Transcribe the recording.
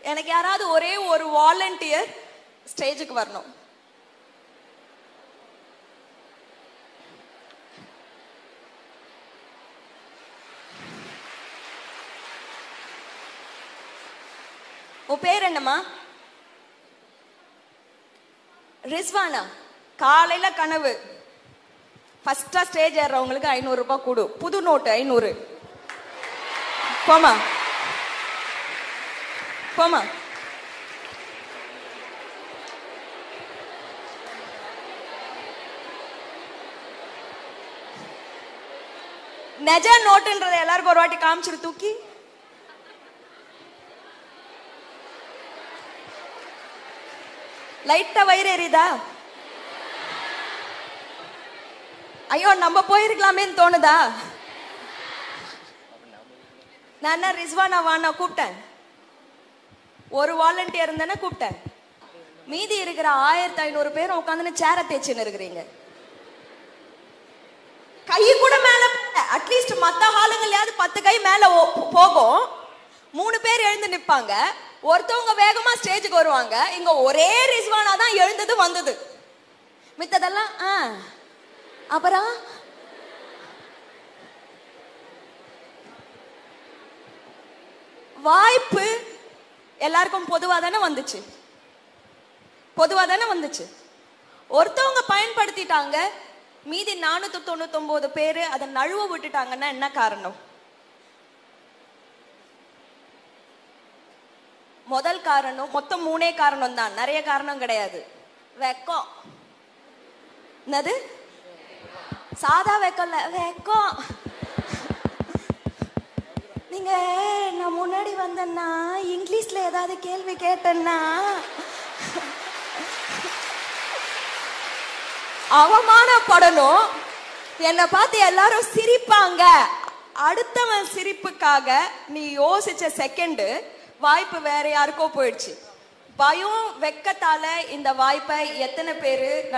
எனக்கு யாராவது ஒரே ஒரு வாலண்டியர் ஸ்டேஜுக்கு வரணும் உன் பேர் என்னம்மா ரிஸ்வானா காலையில கனவு ஃபர்ஸ்டா ஸ்டேஜ் ஏறவங்களுக்கு ஐநூறு ரூபாய் கொடு புது நோட்டு ஐநூறு போமா போமா நெஜ நோட்டுன்றதை எல்லாருக்கும் ஒரு வாட்டி காமிச்சிரு தூக்கி லைட்டா வயிறு எரியுதா ஐயோ நம்ம போயிருக்கலாமேன்னு தோணுதா நான் என்ன ரிஸ்வானா வானா கூப்பிட்டேன் ஒரு வாலண்டியர் இருந்தேன்னா கூப்பிட்டேன் மீதி இருக்கிற ஆயிரத்தி ஐநூறு பேர் உட்காந்துன்னு சேர தேய்ச்சின்னு இருக்கிறீங்க கை கூட மேல அட்லீஸ்ட் மத்த ஹாலுங்களையாவது பத்து கை மேல ஓ- போகும் மூணு பேர் எழுந்து நிப்பாங்க ஒருத்தவங்க வேகமா ஸ்டேஜுக்கு வருவாங்க இங்க ஒரே ரிஸ்வானா தான் எழுந்தது வந்தது மித்ததெல்லாம் ஆ அப்புறம் வாய்ப்பு எல்லாருக்கும் பொதுவா தானே வந்துச்சு பொதுவா தானே வந்துச்சு ஒருத்தவங்க பயன்படுத்திட்டாங்க மீதி நானூத்தி தொண்ணூத்தி ஒன்பது பேரு அதை நழுவ விட்டுட்டாங்கன்னா என்ன காரணம் முதல் காரணம் மொத்தம் மூணே காரணம் தான் நிறைய காரணம் கிடையாது வெக்கம் என்னது சாதா வெக்கம் இல்ல வெக்கம் நீங்க நான் முன்னாடி வந்தேன்னா இங்கிலீஷ்ல ஏதாவது கேள்வி கேட்டேன்னா அவமானப்படணும் என்னை பார்த்து எல்லாரும் சிரிப்பாங்க அடுத்தவன் சிரிப்புக்காக நீ யோசிச்ச செகண்ட் வாய்ப்பு வேற யாருக்கோ போயிடுச்சு பயம் வெக்கத்தால இந்த வாய்ப்பை எத்தனை பேரு